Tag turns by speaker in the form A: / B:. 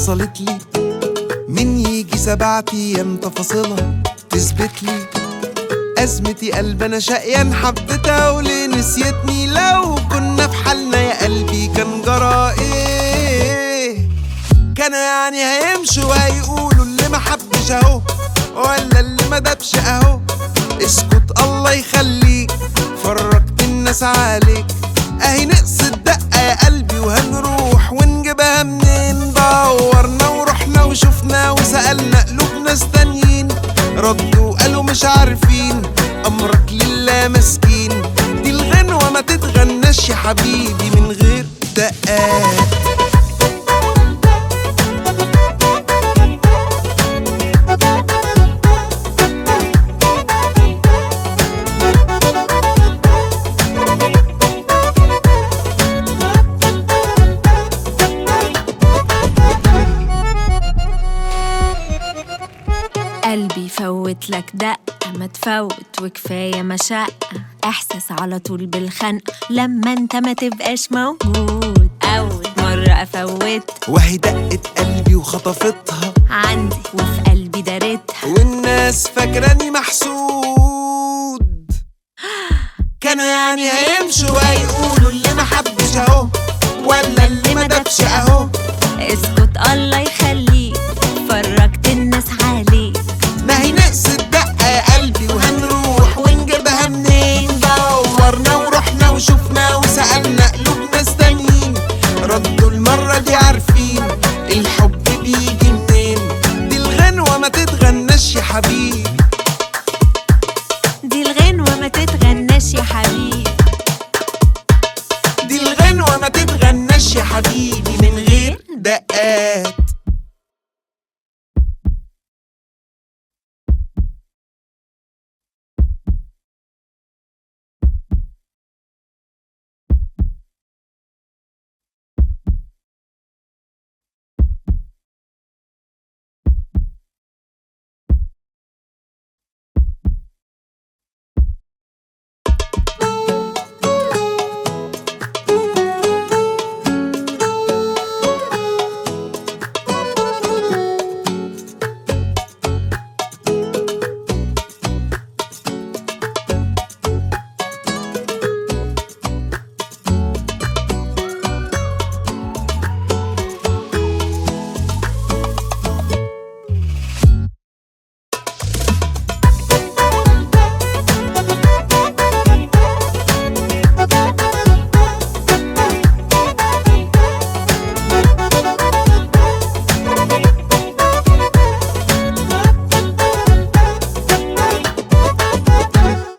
A: حصلت لي من يجي سبعة ايام تفاصيلها تثبت لي أزمتي قلب أنا شقيان حبتها وليه نسيتني لو كنا في حالنا يا قلبي كان جرى إيه كانوا يعني هيمشوا وهيقولوا اللي ما حبش أهو ولا اللي ما دبش أهو اسكت الله يخليك فرجت الناس عليك أهي نقص الدقة يا قلبي وهنروح ونجيبها منين دورنا ورحنا وشفنا وسألنا قلوب ناس تانيين ردوا قالوا مش عارفين أمرك لله مسكين دي الغنوة ما تتغناش يا حبيبي من غير دقات
B: قلبي فوت لك دقة ما تفوت وكفاية مشقة إحساس على طول بالخنق لما انت ما تبقاش موجود أول مرة أفوت
A: وهي دقت قلبي وخطفتها
B: عندي وفي قلبي دارتها
A: والناس فاكراني محسود كانوا يعني هيمشوا وهيقولوا اللي ما حبش اهو ولا اللي ما دبش اهو
B: اسكت الله يخليك فرجت الناس عليك
A: ما هي نقص الدقة يا قلبي وهنروح ونجيبها منين دورنا ورحنا وشفنا وسألنا قلوب ناس تانيين ردوا المرة دي عارفين الحب بيجي منين دي الغنوة ما تتغناش يا حبيبي
B: دي الغنوة ما تتغناش يا حبيبي
A: دي الغنوة ما تتغناش يا حبيبي من غير دقات